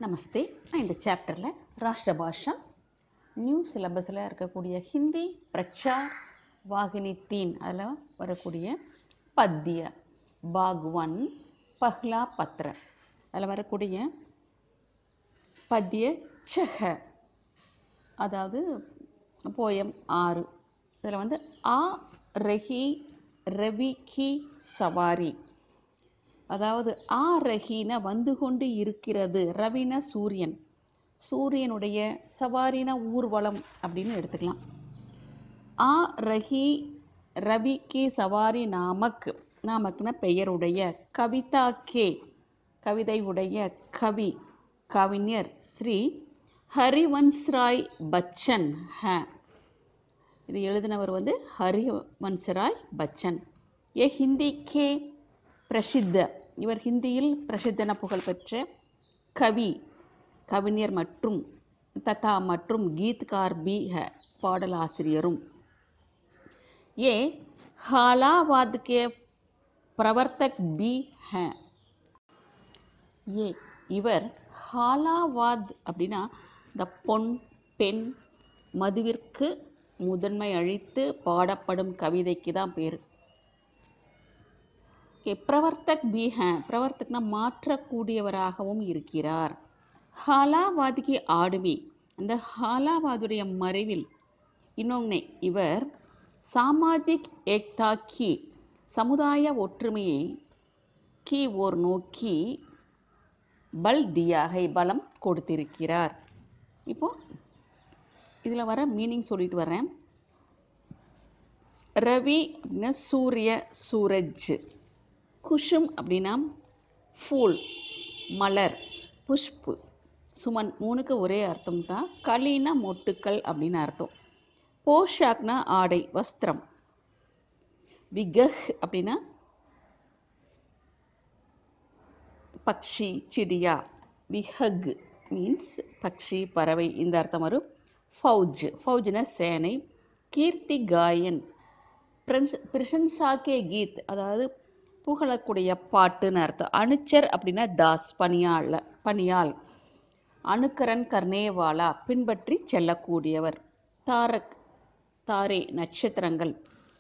நமஸ்தே நான் இந்த சாப்டரில் ராஷ்டிர பாஷா நியூ சிலபஸில் இருக்கக்கூடிய ஹிந்தி பிரச்சார் வாகினி தீன் அதில் வரக்கூடிய பத்திய பாக்வன் பஹ்லா பத்ர அதில் வரக்கூடிய பத்திய சஹ அதாவது போயம் ஆறு இதில் வந்து ஆ ரஹி ரவி கி சவாரி அதாவது ஆ ரஹீன வந்து கொண்டு இருக்கிறது ரவின சூரியன் சூரியனுடைய சவாரின ஊர்வலம் அப்படின்னு எடுத்துக்கலாம் ஆ ரஹி ரவி கே சவாரி நாமக் நாமக்ன பெயருடைய கவிதா கே கவிதை உடைய கவி கவிஞர் ஸ்ரீ ஹரிவன்ஸ்ராய் பச்சன் ஹ இது எழுதினவர் வந்து ஹரிவன்சராய் பச்சன் ஏ ஹிந்தி கே பிரசித்த இவர் ஹிந்தியில் பிரசித்தன புகழ்பெற்ற கவி கவிஞர் மற்றும் ததா மற்றும் கீத்கார் பி ஹ பாடலாசிரியரும் ஏ ஹாலாவாத் கே பிரவர்த்தக் பி ஹ ஏ இவர் ஹாலாவாத் அப்படின்னா இந்த பொன் பெண் மதுவிற்கு முதன்மை அழித்து பாடப்படும் கவிதைக்கு தான் பேர் ஓகே பிரவர்த்தக் பீஹ பிரவர்த்தக்னா மாற்றக்கூடியவராகவும் இருக்கிறார் ஹாலாவாதிக்கு ஆடுவி அந்த ஹாலாவாதுடைய மறைவில் இன்னொன்று இவர் சாமாஜிக் ஏக்தா கி சமுதாய ஒற்றுமையை கி ஓர் நோக்கி பல் தியாகை பலம் கொடுத்திருக்கிறார் இப்போ இதில் வர மீனிங் சொல்லிட்டு வரேன் ரவி அப்படின்னா சூரிய சூரஜ் குஷும் அப்படின்னா ஃபூல் மலர் புஷ்பு சுமன் மூணுக்கு ஒரே அர்த்தம் தான் களினா மொட்டுக்கள் அப்படின்னு அர்த்தம் போஷாக்னா ஆடை வஸ்திரம் விகஹ் அப்படின்னா பக்ஷி சிடியா விஹக் மீன்ஸ் பக்ஷி பறவை இந்த அர்த்தம் வரும் ஃபௌஜ் ஃபௌஜ்னா சேனை கீர்த்தி காயன் பிரசன்சாக்கே கீத் அதாவது புகழக்கூடிய பாட்டுன்னு அர்த்தம் அனுச்சர் அப்படின்னா தாஸ் பணியாள பணியாள் அணுக்கரன் கர்ணேவாலா பின்பற்றி செல்லக்கூடியவர் தாரக் தாரே நட்சத்திரங்கள்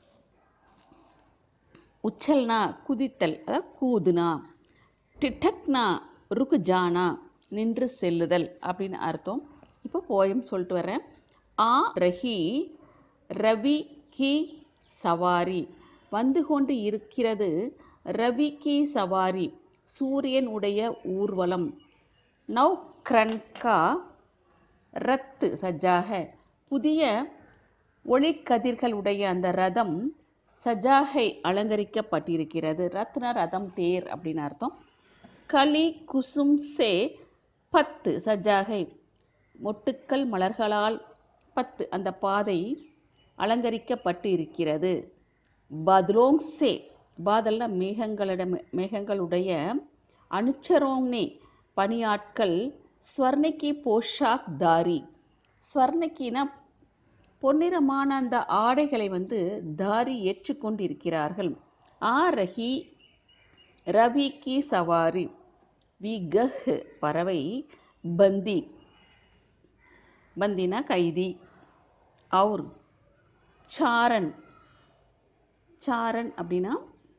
உச்சல்னா குதித்தல் அதாவது கூதுனா டிட்டக்னா ருக்குஜானா நின்று செல்லுதல் அப்படின்னு அர்த்தம் இப்போ போயம் சொல்லிட்டு வரேன் ஆ ரஹி ரவி கி சவாரி வந்து கொண்டு இருக்கிறது ரவி கி சவாரி சூரியன் உடைய ஊர்வலம் நவ் கிரன்கா ரத்து சஜாக புதிய ஒளிக்கதிர்களுடைய அந்த ரதம் சஜாகை அலங்கரிக்கப்பட்டிருக்கிறது ரத்ன ரதம் தேர் அப்படின்னு அர்த்தம் களி குசும் சே பத்து சஜாகை மொட்டுக்கள் மலர்களால் பத்து அந்த பாதை அலங்கரிக்கப்பட்டு இருக்கிறது பத்லோங் சே பாதல்னா மேகங்களிடம் மேகங்களுடைய அனுச்சரோங்னே பணியாட்கள் ஸ்வர்ணக்கி போஷாக் தாரி ஸ்வர்ணக்கினா பொன்னிறமான அந்த ஆடைகளை வந்து தாரி ஏற்றுக்கொண்டிருக்கிறார்கள் ஆ ரஹி ரவி கி சவாரி வி கஹ் பறவை பந்தி பந்தினா கைதி அவுர் சாரன் சாரன் அப்படின்னா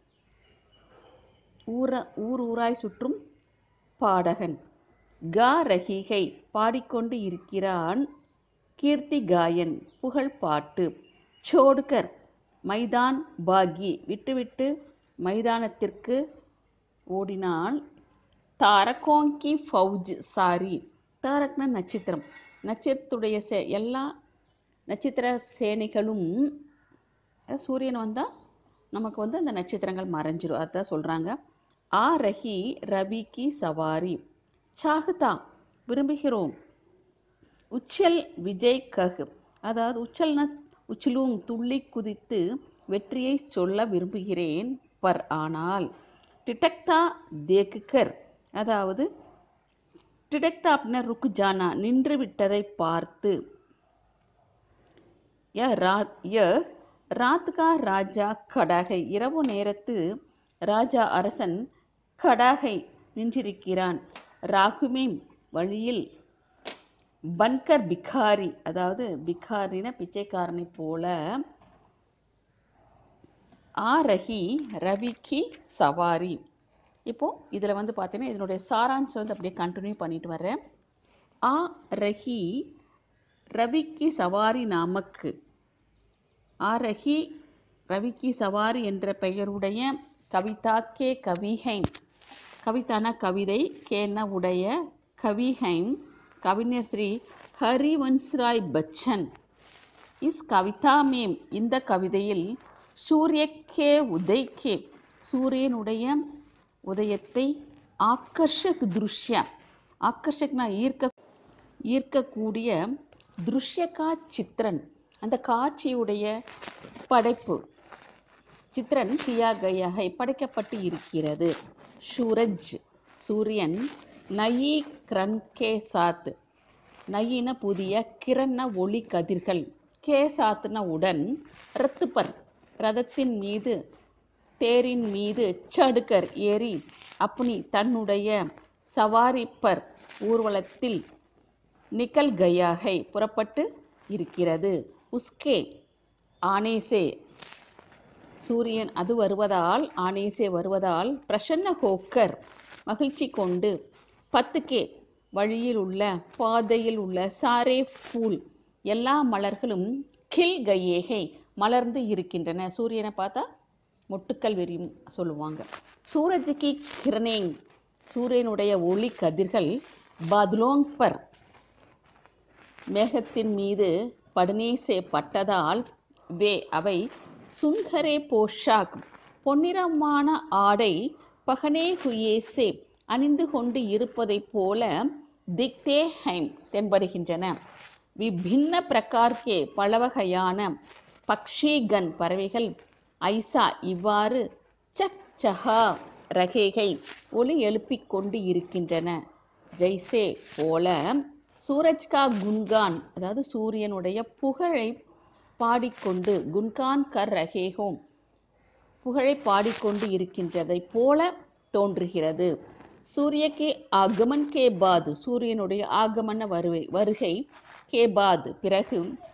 ஊர ஊர் ஊராய் சுற்றும் பாடகன் கா ரஹிகை பாடிக்கொண்டு இருக்கிறான் கீர்த்தி காயன் புகழ் பாட்டு சோடுகர் மைதான் பாகி விட்டுவிட்டு மைதானத்திற்கு ஓடினால் தாரகோங்கி ஃபவுஜ் சாரி தாரக்னா நட்சத்திரம் நட்சத்திரத்துடைய சே எல்லா நட்சத்திர சேனைகளும் சூரியன் வந்தால் நமக்கு வந்து அந்த நட்சத்திரங்கள் மறைஞ்சிரும் அதுதான் சொல்கிறாங்க ஆ ரஹி ரவிக்கு சவாரி சாகுதா விரும்புகிறோம் உச்சல் விஜய் கஹ் அதாவது உச்சல்னா உச்சிலும் துள்ளி குதித்து வெற்றியை சொல்ல விரும்புகிறேன் பர் ஆனால் டிடக்தா தேக்குக்கர் அதாவது டிடக்தா அப்படின்னா ருக்குஜானா நின்று விட்டதை பார்த்து ய ராத் ய ராத்கா ராஜா கடாகை இரவு நேரத்து ராஜா அரசன் கடாகை நின்றிருக்கிறான் ராகுமே வழியில் பன்கர் பிகாரி அதாவது பிகாரின பிச்சைக்காரனை போல ஆ ரஹி ரவிக்கு சவாரி இப்போ இதில் வந்து பார்த்தீங்கன்னா இதனுடைய சாராம்சம் வந்து அப்படியே கண்டினியூ பண்ணிட்டு வரேன் ஆ ரஹி ரவிக்கு சவாரி நாமக்கு ஆ ரஹி ரவிக்கு சவாரி என்ற பெயருடைய கவிதா கே கவிஹைன் கவிதானா கவிதை கேன உடைய கவிஹைன் கவிஞர் ஸ்ரீ ஹரிவன்ஸ்ராய் பச்சன் இஸ் கவிதா மேம் இந்த கவிதையில் சூரியக்கே உதய்க்கே சூரியனுடைய உதயத்தை ஆக்கர்ஷக் திருஷ்ய ஆக்கர்ஷக்னா ஈர்க்க ஈர்க்கக்கூடிய திருஷ்யகா சித்திரன் அந்த காட்சியுடைய படைப்பு சித்திரன் கியா கயாக படைக்கப்பட்டு இருக்கிறது சூரஜ் சூரியன் நயி கிரண் கே சாத் நயின புதிய கிரண ஒளி கதிர்கள் கே சாத்ன உடன் ரத்துப்பர் ரதத்தின் மீது தேரின் மீது சடுக்கர் ஏறி அப்னி தன்னுடைய சவாரிப்பர் ஊர்வலத்தில் நிக்கல் கயாகை புறப்பட்டு இருக்கிறது உஸ்கே ஆனேசே சூரியன் அது வருவதால் ஆனேசே வருவதால் பிரசன்ன ஹோக்கர் மகிழ்ச்சி கொண்டு பத்துக்கே வழியில் உள்ள பாதையில் உள்ள சாரே ஃபூல் எல்லா மலர்களும் கில் கயேகை மலர்ந்து இருக்கின்றன சூரியனை பார்த்தா மொட்டுக்கள் விரியும் சொல்லுவாங்க சூரஜுக்கு கிரணேங் சூரியனுடைய ஒளி கதிர்கள் பத்லோங் பர் மேகத்தின் மீது படுனேசே பட்டதால் வே அவை சுன்கரே போஷாக் பொன்னிறமான ஆடை பகனே ஹுயேசே அணிந்து கொண்டு இருப்பதைப் போல திக்தே ஹைம் தென்படுகின்றன விபின்ன பிரகார்க்கே பலவகையான பக்ஷிகன் பறவைகள் ஐசா இவ்வாறு சக் சஹா ரகேகை ஒளி எழுப்பிக் கொண்டு இருக்கின்றன ஜெய்சே போல சூரஜ் கா குன்கான் அதாவது சூரியனுடைய புகழை பாடிக்கொண்டு குன்கான் கர் ரகேகோம் புகழை பாடிக்கொண்டு இருக்கின்றதைப் போல தோன்றுகிறது சூரிய கே ஆகமன் கே பாத் சூரியனுடைய ஆகமன வருகை வருகை கே பாத் பிறகு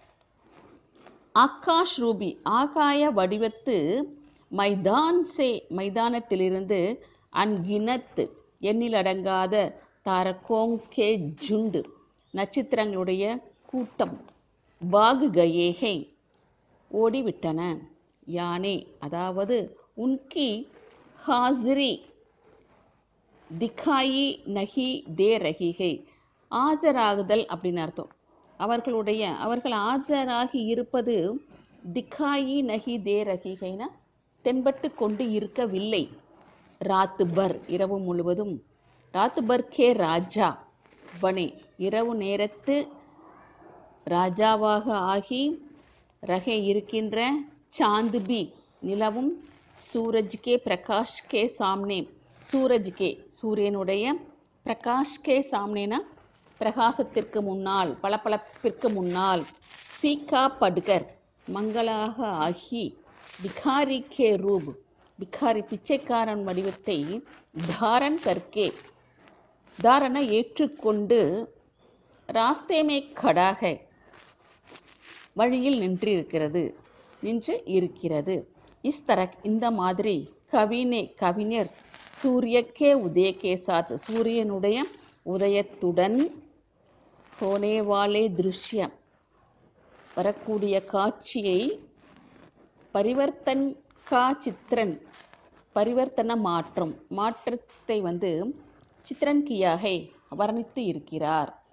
ஆகாஷ் ரூபி ஆகாய வடிவத்து மைதான் சே மைதானத்திலிருந்து அன்கினத் எண்ணிலடங்காத தாரகோங் கே ஜுண்டு நட்சத்திரங்களுடைய கூட்டம் பாகு கயேகை ஓடிவிட்டன யானே அதாவது உன்கி ஹாசிரி திக்காயி நகி தே ரகிகை ஆஜராகுதல் அப்படின்னு அர்த்தம் அவர்களுடைய அவர்கள் ஆஜராகி இருப்பது திக்காயி நகி தே ரகிகைனா தென்பட்டு கொண்டு இருக்கவில்லை ராத்து பர் இரவு முழுவதும் ராத்து பர் கே ராஜா பனே இரவு நேரத்து ராஜாவாக ஆகி ரகே இருக்கின்ற சாந்துபி நிலவும் சூரஜ் கே பிரகாஷ் கே சாம்னே சூரஜ் கே சூரியனுடைய பிரகாஷ் கே சாம்னேனா பிரகாசத்திற்கு முன்னால் பளபளப்பிற்கு முன்னால் ஃபீகா படுகர் மங்களாக ஆகி பிகாரி கே ரூப் பிகாரி பிச்சைக்காரன் வடிவத்தை தாரன் கற்கே தாரண ஏற்றுக்கொண்டு ராஸ்தேமே கடாக வழியில் நின்றிருக்கிறது நின்று இருக்கிறது இஸ் தரக் இந்த மாதிரி கவினே கவிஞர் சூரியக்கே உதயக்கே சாத் சூரியனுடைய உதயத்துடன் ஹோனேவாலே திருஷ்யம் வரக்கூடிய காட்சியை பரிவர்த்தன் கா சித்திரன் பரிவர்த்தன மாற்றம் மாற்றத்தை வந்து சித்திரன் கியாகை வர்ணித்து இருக்கிறார்